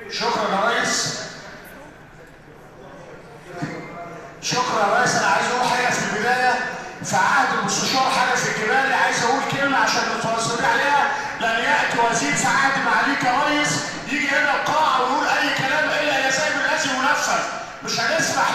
شكرا يا ريس شكرا يا ريس انا عايز اقول حاجه في البدايه في عهد المستشار حنفي الجبالي عايز اقول كلمه عشان نتواصل عليها لن ياتي وزير في عهد معاليك يا ريس يجي هنا القاعه ويقول اي كلام الا يزال الذي ينفذ مش هنسمع